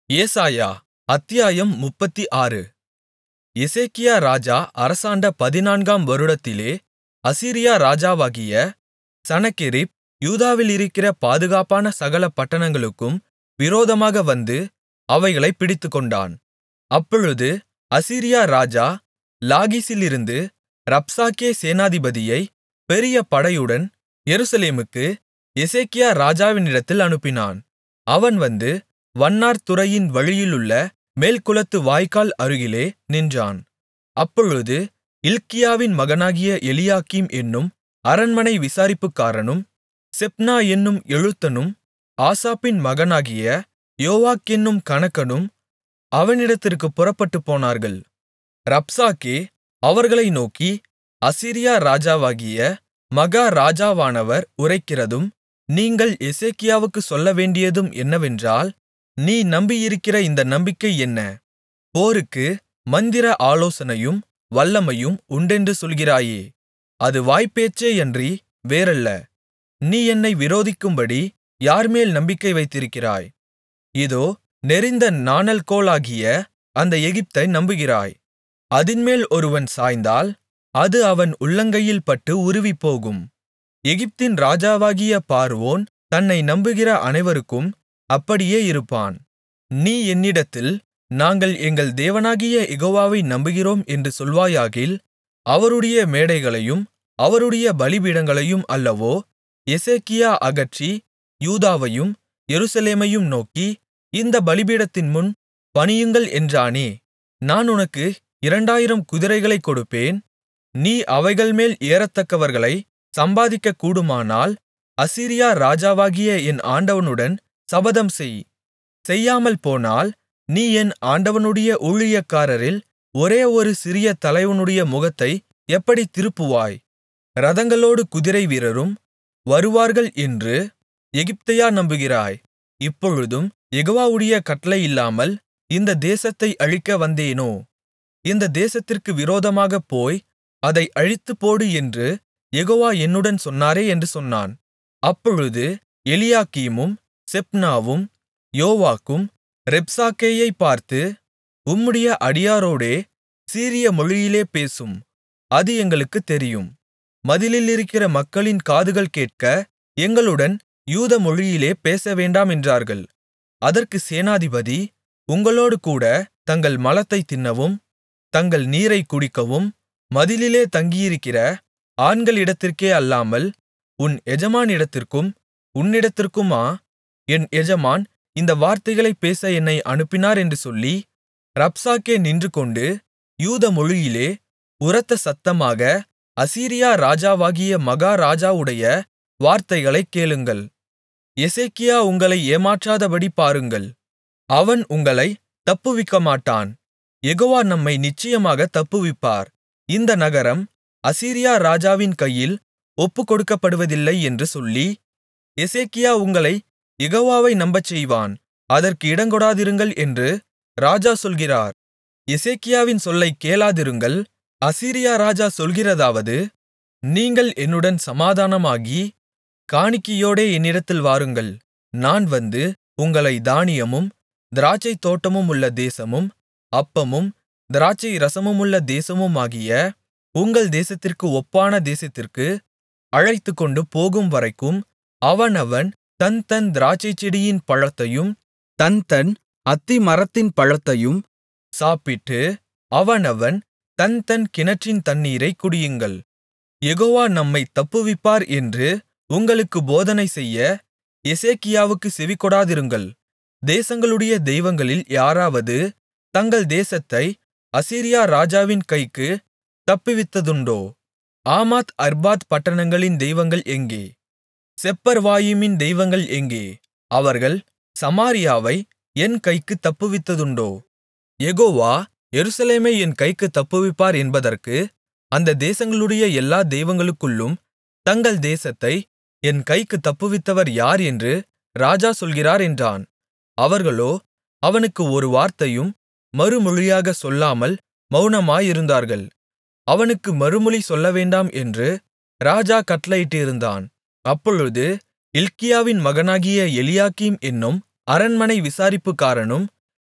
ஏசாயா அத்தியாயம் முப்பத்தாறு எசேக்கியா ராஜா அரசாண்ட பதினான்காம் வருடத்திலே அசீரியா ராஜாவாகிய சனகெரிப் யூதாவிலிருக்கிற பாதுகாப்பான சகல பட்டணங்களுக்கும் விரோதமாக வந்து அவைகளைப் பிடித்துக்கொண்டான் அப்பொழுது அசீரியா ராஜா லாகீசிலிருந்து ரப்சாக்கே சேனாதிபதியை பெரிய படையுடன் எருசலேமுக்கு எசேக்கியா ராஜாவினிடத்தில் அனுப்பினான் அவன் வந்து வண்ணார் துறையின் வழியிலுள்ள மேல்குளத்து வாய்க்கால் அருகிலே நின்றான் அப்பொழுது இல்க்கியாவின் மகனாகிய எலியாக்கீம் என்னும் அரண்மனை விசாரிப்புக்காரனும் செப்னா என்னும் எழுத்தனும் ஆசாப்பின் மகனாகிய யோவாக் என்னும் கணக்கனும் அவனிடத்திற்குப் புறப்பட்டுப்போனார்கள் ரப்சாக்கே அவர்களை நோக்கி அசீரியா ராஜாவாகிய மகா ராஜாவானவர் உரைக்கிறதும் நீங்கள் எசேக்கியாவுக்குச் சொல்லவேண்டியதும் என்னவென்றால் நீ நம்பியிருக்கிற இந்த நம்பிக்கை என்ன போருக்கு மந்திர ஆலோசனையும் வல்லமையும் உண்டென்று சொல்கிறாயே அது வாய்ப்பேச்சேயன்றி வேறல்ல நீ என்னை விரோதிக்கும்படி யார்மேல் நம்பிக்கை வைத்திருக்கிறாய் இதோ நெரிந்த நாணல்கோலாகிய அந்த எகிப்தை நம்புகிறாய் அதின்மேல் ஒருவன் சாய்ந்தால் அது அவன் உள்ளங்கையில் பட்டு உருவிப்போகும் எகிப்தின் ராஜாவாகிய பார்வோன் தன்னை நம்புகிற அனைவருக்கும் அப்படியே இருப்பான் நீ என்னிடத்தில் நாங்கள் எங்கள் தேவனாகிய யெகோவாவை நம்புகிறோம் என்று சொல்வாயாகில் அவருடைய மேடைகளையும் அவருடைய பலிபீடங்களையும் அல்லவோ எசேக்கியா அகற்றி யூதாவையும் எருசலேமையும் நோக்கி இந்த பலிபீடத்தின்முன் பணியுங்கள் என்றானே நான் உனக்கு இரண்டாயிரம் குதிரைகளைக் கொடுப்பேன் நீ அவைகள்மேல் ஏறத்தக்கவர்களை சம்பாதிக்கக்கூடுமானால் அசீரியா ராஜாவாகிய என் ஆண்டவனுடன் சபதம்செய் செய்யாமல் போனால் நீ என் ஆண்டவனுடைய ஊழியக்காரரில் ஒரே ஒரு சிறிய தலைவனுடைய முகத்தை எப்படித் திருப்புவாய் இரதங்களோடு குதிரைவீரரும் வருவார்கள் என்று எகிப்தையா நம்புகிறாய் இப்பொழுதும் யெகோவாவுடைய கட்டளை இல்லாமல் இந்த தேசத்தை அழிக்க வந்தேனோ இந்த தேசத்திற்கு விரோதமாகப் போய் அதை அழித்துப்போடு என்று யெகோவா என்னுடன் சொன்னாரே என்று சொன்னான் அப்பொழுது எலியாக்கீமும் செப்னாவும் யோவாக்கும் ரப்சாக்கேயைப் பார்த்து உம்முடைய அடியாரோடே சீரிய மொழியிலே பேசும் அது எங்களுக்குத் தெரியும் மதிலிலிருக்கிற மக்களின் காதுகள் கேட்க எங்களுடன் யூத மொழியிலே பேசவேண்டாம் என்றார்கள் அதற்கு சேனாதிபதி உங்களோடுகூட தங்கள் மலத்தைத் தின்னவும் தங்கள் நீரைக் குடிக்கவும் மதிலிலே தங்கியிருக்கிற ஆண்களிடத்திற்கே அல்லாமல் உன் எஜமானிடத்திற்கும் உன்னிடத்திற்குமா என் எஜமான் இந்த வார்த்தைகளைப் பேச என்னை அனுப்பினார் என்று சொல்லி ரப்சாக்கே நின்றுகொண்டு யூத மொழியிலே உரத்த சத்தமாக அசீரியா ராஜாவாகிய மகா ராஜாவுடைய வார்த்தைகளைக் கேளுங்கள் எசேக்கியா உங்களை ஏமாற்றாதபடி பாருங்கள் அவன் உங்களை தப்புவிக்கமாட்டான் யெகோவா நம்மை நிச்சயமாக தப்புவிப்பார் இந்த நகரம் அசீரியா ராஜாவின் கையில் ஒப்புக்கொடுக்கப்படுவதில்லை என்று சொல்லி எசேக்கியா உங்களை யெகோவாவை நம்பச்செய்வான் அதற்கு இடங்கொடாதிருங்கள் என்று ராஜா சொல்கிறார் எசேக்கியாவின் சொல்லைக் கேளாதிருங்கள் அசீரியா ராஜா சொல்கிறதாவது நீங்கள் என்னுடன் சமாதானமாகி காணிக்கையோடே என்னிடத்தில் வாருங்கள் நான் வந்து உங்களை தானியமும் திராட்சைத் தோட்டமும் உள்ள தேசமும் அப்பமும் திராட்சை ரசமுமுள்ள தேசமுமாகிய உங்கள் தேசத்திற்கு ஒப்பான தேசத்திற்கு அழைத்துக்கொண்டு போகும் வரைக்கும் அவனவன் தன் தன் திராட்சைச்செடியின் பழத்தையும் தன் தன் அத்திமரத்தின் பழத்தையும் சாப்பிட்டு அவனவன் தன் தன் கிணற்றின் தண்ணீரைக் குடியுங்கள் யெகோவா நம்மை தப்புவிப்பார் என்று உங்களுக்கு போதனை செய்ய எசேக்கியாவுக்கு செவிகொடாதிருங்கள் தேசங்களுடைய தெய்வங்களில் யாராவது தங்கள் தேசத்தை அசீரியா ராஜாவின் கைக்கு தப்புவித்ததுண்டோ ஆமாத் அர்பாத் பட்டணங்களின் தெய்வங்கள் எங்கே செப்பர்வாயிமின் தெய்வங்கள் எங்கே அவர்கள் சமாரியாவை என் கைக்குத் தப்புவித்ததுண்டோ யெகோவா எருசலேமை என் கைக்குத் தப்புவிப்பார் என்பதற்கு அந்த தேசங்களுடைய எல்லா தெய்வங்களுக்குள்ளும் தங்கள் தேசத்தை என் கைக்குத் தப்புவித்தவர் யார் என்று ராஜா சொல்கிறார் என்றான் அவர்களோ அவனுக்கு ஒரு வார்த்தையும் மறுமொழியாகச் சொல்லாமல் மவுனமாயிருந்தார்கள் அவனுக்கு மறுமொழி சொல்லவேண்டாம் என்று ராஜா கட்டளையிட்டிருந்தான் அப்பொழுது இல்க்கியாவின் மகனாகிய எலியாக்கீம் என்னும் அரண்மனை விசாரிப்புக்காரனும்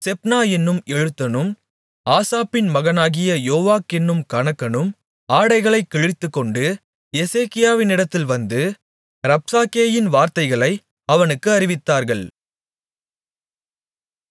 செப்னா என்னும் எழுத்தனும் ஆசாப்பின் மகனாகிய யோவாக் என்னும் கணக்கனும் ஆடைகளைக் கிழித்துக்கொண்டு எசேக்கியாவினிடத்தில் வந்து ரப்சாக்கேயின் வார்த்தைகளை அவனுக்கு அறிவித்தார்கள்